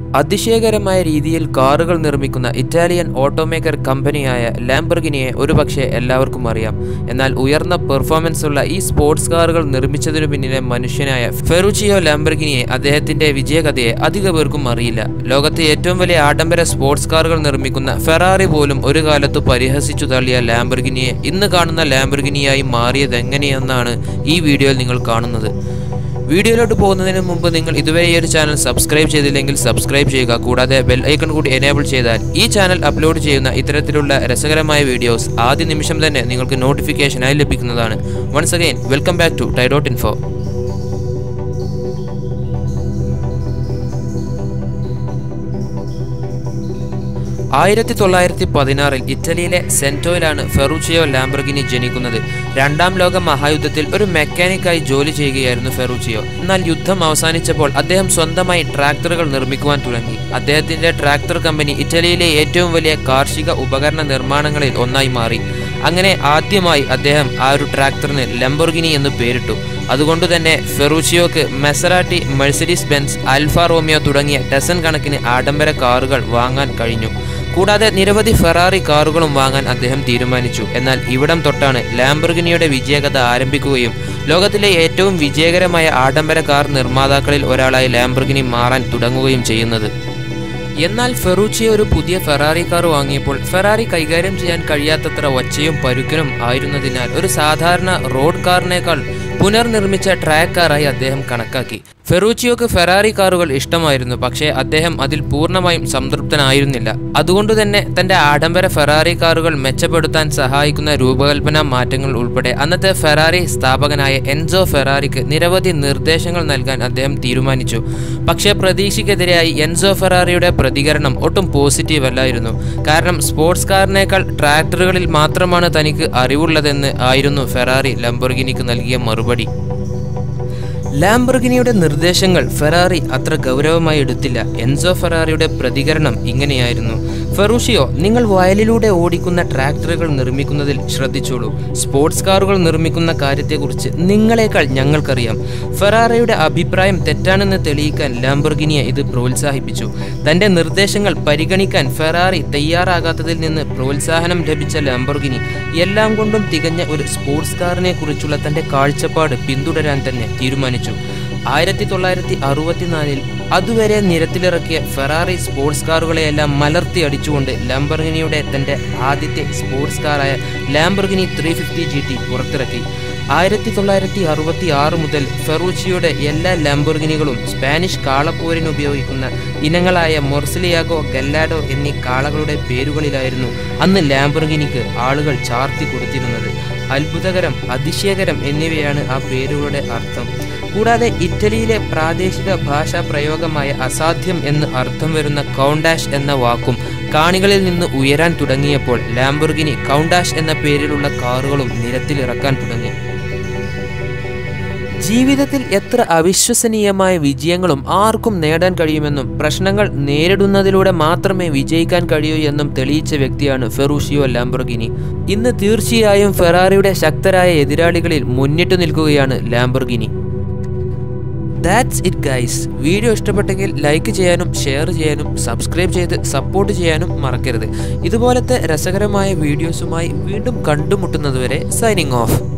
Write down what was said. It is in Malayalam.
അതിശയകരമായ രീതിയിൽ കാറുകൾ നിർമ്മിക്കുന്ന ഇറ്റാലിയൻ ഓട്ടോമേക്കർ കമ്പനിയായ ലാംബർഗിനിയെ ഒരുപക്ഷെ എല്ലാവർക്കും അറിയാം എന്നാൽ ഉയർന്ന പെർഫോമൻസ് ഉള്ള ഈ സ്പോർട്സ് കാറുകൾ നിർമ്മിച്ചതിനു പിന്നിലെ മനുഷ്യനായ ഫെറുച്ചിയോ ലാംബർഗിനിയെ അദ്ദേഹത്തിന്റെ വിജയകഥയെ അധിക പേർക്കും അറിയില്ല ലോകത്തെ ഏറ്റവും വലിയ ആഡംബര സ്പോർട്സ് കാറുകൾ നിർമ്മിക്കുന്ന ഫെറാറി പോലും ഒരു കാലത്ത് പരിഹസിച്ചു തള്ളിയ ലാംബർഗിനിയെ ഇന്ന് കാണുന്ന ലാംബർഗിനിയായി മാറിയത് എങ്ങനെയെന്നാണ് ഈ വീഡിയോയിൽ നിങ്ങൾ കാണുന്നത് വീഡിയോയിലോട്ട് പോകുന്നതിന് മുമ്പ് നിങ്ങൾ ഇതുവരെ ഈ ഒരു ചാനൽ സബ്സ്ക്രൈബ് ചെയ്തില്ലെങ്കിൽ സബ്സ്ക്രൈബ് ചെയ്യുക കൂടാതെ ബെൽ ഐക്കൺ കൂടി എനേബിൾ ചെയ്താൽ ഈ ചാനൽ അപ്ലോഡ് ചെയ്യുന്ന ഇത്തരത്തിലുള്ള രസകരമായ വീഡിയോസ് ആദ്യ നിമിഷം തന്നെ നിങ്ങൾക്ക് നോട്ടിഫിക്കേഷനായി ലഭിക്കുന്നതാണ് once again welcome back to Tidot info ആയിരത്തി തൊള്ളായിരത്തി പതിനാറിൽ ഇറ്റലിയിലെ സെന്റോയിലാണ് ഫെറൂച്ചിയോ ലാംബർഗിനി ജനിക്കുന്നത് രണ്ടാം ലോക മഹായുദ്ധത്തിൽ ഒരു മെക്കാനിക്കായി ജോലി ചെയ്യുകയായിരുന്നു ഫെറൂച്ചിയോ എന്നാൽ യുദ്ധം അവസാനിച്ചപ്പോൾ അദ്ദേഹം സ്വന്തമായി ട്രാക്ടറുകൾ നിർമ്മിക്കുവാൻ തുടങ്ങി അദ്ദേഹത്തിന്റെ ട്രാക്ടർ കമ്പനി ഇറ്റലിയിലെ ഏറ്റവും വലിയ കാർഷിക ഉപകരണ നിർമ്മാണങ്ങളിൽ ഒന്നായി മാറി അങ്ങനെ ആദ്യമായി അദ്ദേഹം ആ ഒരു ട്രാക്ടറിന് ലംബോർഗിനി എന്ന് പേരിട്ടു അതുകൊണ്ട് തന്നെ ഫെറൂച്ചിയോക്ക് Maserati Mercedes Benz Alfa Romeo തുടങ്ങിയ ഡസൻ കണക്കിന് ആഡംബര കാറുകൾ വാങ്ങാൻ കഴിഞ്ഞു കൂടാതെ നിരവധി ഫെറാറി കാറുകളും വാങ്ങാൻ അദ്ദേഹം തീരുമാനിച്ചു എന്നാൽ ഇവിടം തൊട്ടാണ് ലാംബർഗിനിയുടെ വിജയകഥ ആരംഭിക്കുകയും ലോകത്തിലെ ഏറ്റവും വിജയകരമായ ആഡംബര കാർ നിർമ്മാതാക്കളിൽ ഒരാളായി ലാംബർഗിനി മാറാൻ തുടങ്ങുകയും ചെയ്യുന്നത് എന്നാൽ ഫെറൂച്ചിയ ഒരു പുതിയ ഫെറാറി കാർ വാങ്ങിയപ്പോൾ ഫെറാറി കൈകാര്യം ചെയ്യാൻ കഴിയാത്തത്ര ഒച്ചയും പരുക്കനും ആയിരുന്നതിനാൽ ഒരു സാധാരണ റോഡ് കാറിനേക്കാൾ പുനർനിർമ്മിച്ച ട്രാക്ക് കാറായി അദ്ദേഹം കണക്കാക്കി ഫെറൂച്ചിയോക്ക് ഫെറാറി കാറുകൾ ഇഷ്ടമായിരുന്നു പക്ഷേ അദ്ദേഹം അതിൽ പൂർണ്ണമായും സംതൃപ്തനായിരുന്നില്ല അതുകൊണ്ട് തന്നെ തന്റെ ആഡംബര ഫെറാറി കാറുകൾ മെച്ചപ്പെടുത്താൻ സഹായിക്കുന്ന രൂപകൽപ്പന മാറ്റങ്ങൾ ഉൾപ്പെടെ അന്നത്തെ ഫെറാറി സ്ഥാപകനായ എൻസോ ഫെറാറിക്ക് നിരവധി നിർദ്ദേശങ്ങൾ നൽകാൻ അദ്ദേഹം തീരുമാനിച്ചു പക്ഷേ പ്രതീക്ഷയ്ക്കെതിരായി എൻസോ ഫെറാറിയുടെ പ്രതികരണം ഒട്ടും പോസിറ്റീവ് അല്ലായിരുന്നു കാരണം സ്പോർട്സ് കാറിനേക്കാൾ ട്രാക്ടറുകളിൽ മാത്രമാണ് തനിക്ക് അറിവുള്ളതെന്ന് ആയിരുന്നു ഫെറാറി ലംബോർഗിനിക്ക് നൽകിയ മറുപടി ലാംബർഗിനിയുടെ നിർദ്ദേശങ്ങൾ ഫെറാറി അത്ര ഗൗരവമായി എടുത്തില്ല എൻസോ ഫെറാറിയുടെ പ്രതികരണം ഇങ്ങനെയായിരുന്നു ഫെറൂഷിയോ നിങ്ങൾ വയലിലൂടെ ഓടിക്കുന്ന ട്രാക്ടറുകൾ നിർമ്മിക്കുന്നതിൽ ശ്രദ്ധിച്ചോളൂ സ്പോർട്സ് കാറുകൾ നിർമ്മിക്കുന്ന കാര്യത്തെക്കുറിച്ച് നിങ്ങളെക്കാൾ ഞങ്ങൾക്കറിയാം ഫെറാറയുടെ അഭിപ്രായം തെറ്റാണെന്ന് തെളിയിക്കാൻ ലാംബർഗിനിയെ ഇത് പ്രോത്സാഹിപ്പിച്ചു തന്റെ നിർദ്ദേശങ്ങൾ പരിഗണിക്കാൻ ഫെറാറി തയ്യാറാകാത്തതിൽ നിന്ന് പ്രോത്സാഹനം ലഭിച്ച ലാംബർഗിനി എല്ലാം കൊണ്ടും തികഞ്ഞ ഒരു സ്പോർട്സ് കാറിനെ കുറിച്ചുള്ള തന്റെ കാഴ്ചപ്പാട് പിന്തുടരാൻ തന്നെ തീരുമാനിച്ചു ആയിരത്തി തൊള്ളായിരത്തി അറുപത്തിനാലിൽ അതുവരെ നിരത്തിലിറക്കിയ ഫെറാറി സ്പോർട്സ് കാറുകളെയെല്ലാം മലർത്തി അടിച്ചുകൊണ്ട് ലാംബർഗിനിയുടെ തന്റെ ആദ്യത്തെ സ്പോർട്സ് കാറായ Lamborghini three fifty G T പുറത്തിറക്കി ആയിരത്തി തൊള്ളായിരത്തി അറുപത്തി ആറ് മുതൽ ഫെറൂച്ചിയുടെ എല്ലാ ലാംബോർഗിനികളും സ്പാനിഷ് കാളപ്പോരിന് ഉപയോഗിക്കുന്ന ഇനങ്ങളായ മൊർസിലിയാഗോ ഗല്ലാഡോ എന്നീ കാളകളുടെ പേരുകളിലായിരുന്നു അന്ന് ലാംബോർഗിനിക്ക് ആളുകൾ ചാർത്തി കൊടുത്തിരുന്നത് അത്ഭുതകരം അതിശയകരം എന്നിവയാണ് ആ പേരുകളുടെ അർത്ഥം കൂടാതെ ഇറ്റലിയിലെ പ്രാദേശിക ഭാഷാ പ്രയോഗമായ അസാധ്യം എന്ന് അർത്ഥം വരുന്ന കൗണ്ടാഷ് എന്ന വാക്കും കാണികളിൽ നിന്ന് ഉയരാൻ തുടങ്ങിയപ്പോൾ ലാംബോർഗിനി കൗണ്ടാഷ് എന്ന പേരിലുള്ള കാറുകളും നിരത്തിലിറക്കാൻ തുടങ്ങി ജീവിതത്തിൽ എത്ര അവിശ്വസനീയമായ വിജയങ്ങളും ആർക്കും നേടാൻ കഴിയുമെന്നും പ്രശ്നങ്ങൾ നേരിടുന്നതിലൂടെ മാത്രമേ വിജയിക്കാൻ കഴിയൂ എന്നും തെളിയിച്ച വ്യക്തിയാണ് ഫെറൂഷിയോ ലാംബർഗിനി ഇന്ന് തീർച്ചയായും ഫെറാറിയുടെ ശക്തരായ എതിരാളികളിൽ മുന്നിട്ട് നിൽക്കുകയാണ് Lamborghini that's it guys video ഇഷ്ടപ്പെട്ടെങ്കിൽ ലൈക്ക് ചെയ്യാനും ഷെയർ ചെയ്യാനും സബ്സ്ക്രൈബ് ചെയ്ത് സപ്പോർട്ട് ചെയ്യാനും മറക്കരുത് ഇതുപോലത്തെ രസകരമായ വീഡിയോസുമായി വീണ്ടും കണ്ടുമുട്ടുന്നതുവരെ സൈനിങ് ഓഫ്